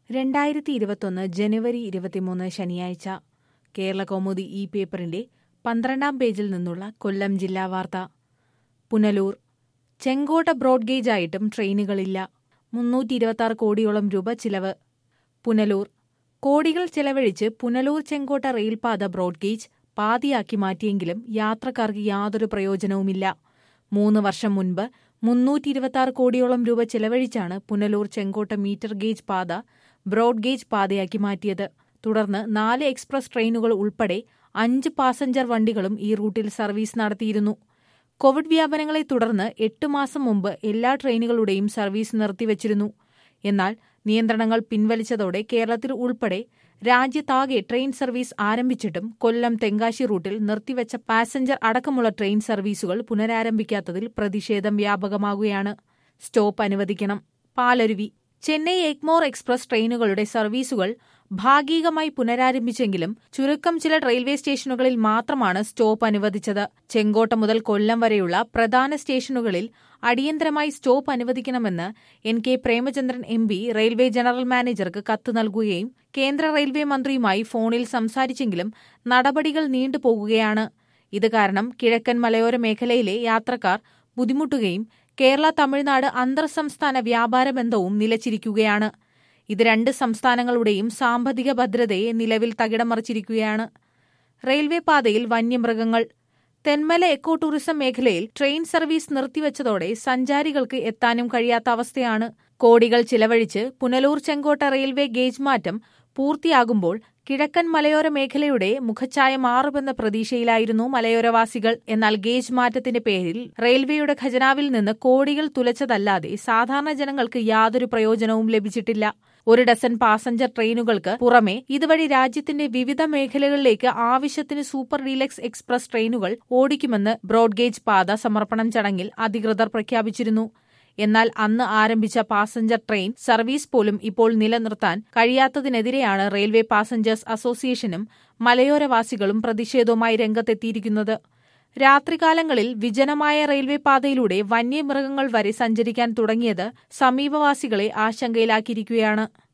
രണ്ടായിരത്തി ഇരുപത്തൊന്ന് ജനുവരി ഇരുപത്തിമൂന്ന് ശനിയാഴ്ച കേരള കൗമുദി ഈ പേപ്പറിന്റെ പന്ത്രണ്ടാം പേജിൽ നിന്നുള്ള കൊല്ലം ജില്ലാ വാർത്ത പുനലൂർ ചെങ്കോട്ട ബ്രോഡ്ഗേജ് ആയിട്ടും ട്രെയിനുകളില്ല മുന്നൂറ്റി ഇരുപത്തി കോടിയോളം രൂപ ചിലവ് പുനലൂർ കോടികൾ ചെലവഴിച്ച് പുനലൂർ ചെങ്കോട്ട റെയിൽപാത ബ്രോഡ്ഗേജ് പാതിയാക്കി മാറ്റിയെങ്കിലും യാത്രക്കാർക്ക് യാതൊരു പ്രയോജനവുമില്ല മൂന്ന് വർഷം മുൻപ് മുന്നൂറ്റി ഇരുപത്തി കോടിയോളം രൂപ ചെലവഴിച്ചാണ് പുനലൂർ ചെങ്കോട്ട മീറ്റർ ഗേജ് പാത ബ്രോഡ് ഗേജ് പാതയാക്കി മാറ്റിയത് തുടർന്ന് നാല് എക്സ്പ്രസ് ട്രെയിനുകൾ ഉൾപ്പെടെ അഞ്ച് പാസഞ്ചർ വണ്ടികളും ഈ റൂട്ടിൽ സർവീസ് നടത്തിയിരുന്നു കോവിഡ് വ്യാപനങ്ങളെ തുടർന്ന് എട്ട് മാസം മുമ്പ് എല്ലാ ട്രെയിനുകളുടെയും സർവീസ് നിർത്തിവച്ചിരുന്നു എന്നാൽ നിയന്ത്രണങ്ങൾ പിൻവലിച്ചതോടെ കേരളത്തിൽ ഉൾപ്പെടെ രാജ്യത്താകെ ട്രെയിൻ സർവീസ് ആരംഭിച്ചിട്ടും കൊല്ലം തെങ്കാശി റൂട്ടിൽ നിർത്തിവച്ച പാസഞ്ചർ അടക്കമുള്ള ട്രെയിൻ സർവീസുകൾ പുനരാരംഭിക്കാത്തതിൽ പ്രതിഷേധം വ്യാപകമാകുകയാണ് സ്റ്റോപ്പ് അനുവദിക്കണം പാലരുവി ചെന്നൈ എഗ്മോർ എക്സ്പ്രസ് ട്രെയിനുകളുടെ സർവീസുകൾ ഭാഗികമായി പുനരാരംഭിച്ചെങ്കിലും ചുരുക്കം ചില റെയിൽവേ സ്റ്റേഷനുകളിൽ മാത്രമാണ് സ്റ്റോപ്പ് അനുവദിച്ചത് ചെങ്കോട്ട മുതൽ കൊല്ലം വരെയുള്ള പ്രധാന സ്റ്റേഷനുകളിൽ അടിയന്തരമായി സ്റ്റോപ്പ് അനുവദിക്കണമെന്ന് N K Premachandran M P railway general മാനേജർക്ക് കത്ത് നൽകുകയും കേന്ദ്ര റെയിൽവേ മന്ത്രിയുമായി ഫോണിൽ സംസാരിച്ചെങ്കിലും നടപടികൾ നീണ്ടുപോകുകയാണ് ഇത് കാരണം കിഴക്കൻ മലയോര മേഖലയിലെ യാത്രക്കാർ ബുദ്ധിമുട്ടുകയും കേരള തമിഴ്നാട് അന്തർ സംസ്ഥാന വ്യാപാര ബന്ധവും നിലച്ചിരിക്കുകയാണ് ഇത് രണ്ട് സംസ്ഥാനങ്ങളുടെയും സാമ്പത്തിക ഭദ്രതയെ നിലവിൽ തകിടമറിച്ചിരിക്കുകയാണ് റെയിൽവേ പാതയിൽ വന്യമൃഗങ്ങൾ തെന്മല എക്കോ ടൂറിസം മേഖലയിൽ ട്രെയിൻ സർവീസ് നിർത്തിവച്ചതോടെ സഞ്ചാരികൾക്ക് എത്താനും കഴിയാത്ത അവസ്ഥയാണ് കോടികൾ ചിലവഴിച്ച് പുനലൂർ ചെങ്കോട്ട റെയിൽവേ ഗേജ് മാറ്റം പൂർത്തിയാകുമ്പോൾ കിഴക്കൻ മലയോര മേഖലയുടെ മുഖച്ഛായ മാറുമെന്ന പ്രതീക്ഷയിലായിരുന്നു മലയോരവാസികൾ എന്നാൽ ഗേജ് മാറ്റത്തിന്റെ പേരിൽ റെയിൽവേയുടെ ഖജനാവിൽ നിന്ന് കോടികൾ തുലച്ചതല്ലാതെ സാധാരണ ജനങ്ങൾക്ക് യാതൊരു പ്രയോജനവും ലഭിച്ചിട്ടില്ല ഒരു ഡസൻ പാസഞ്ചർ ട്രെയിനുകൾക്ക് പുറമെ ഇതുവഴി രാജ്യത്തിന്റെ വിവിധ മേഖലകളിലേക്ക് ആവശ്യത്തിന് സൂപ്പർ ഡീലക്സ് എക്സ്പ്രസ് ട്രെയിനുകൾ ഓടിക്കുമെന്ന് ബ്രോഡ്ഗേജ് പാത സമർപ്പണം ചടങ്ങിൽ അധികൃതർ പ്രഖ്യാപിച്ചിരുന്നു എന്നാൽ അന്ന് ആരംഭിച്ച പാസഞ്ചർ ട്രെയിൻ സർവീസ് പോലും ഇപ്പോൾ നിലനിർത്താൻ കഴിയാത്തതിനെതിരെയാണ് റെയിൽവേ പാസഞ്ചേഴ്സ് അസോസിയേഷനും മലയോരവാസികളും പ്രതിഷേധവുമായി രംഗത്തെത്തിയിരിക്കുന്നത് രാത്രികാലങ്ങളിൽ വിജനമായ റെയിൽവേ പാതയിലൂടെ വന്യമൃഗങ്ങൾ വരെ സഞ്ചരിക്കാൻ തുടങ്ങിയത് സമീപവാസികളെ ആശങ്കയിലാക്കിയിരിക്കുകയാണ്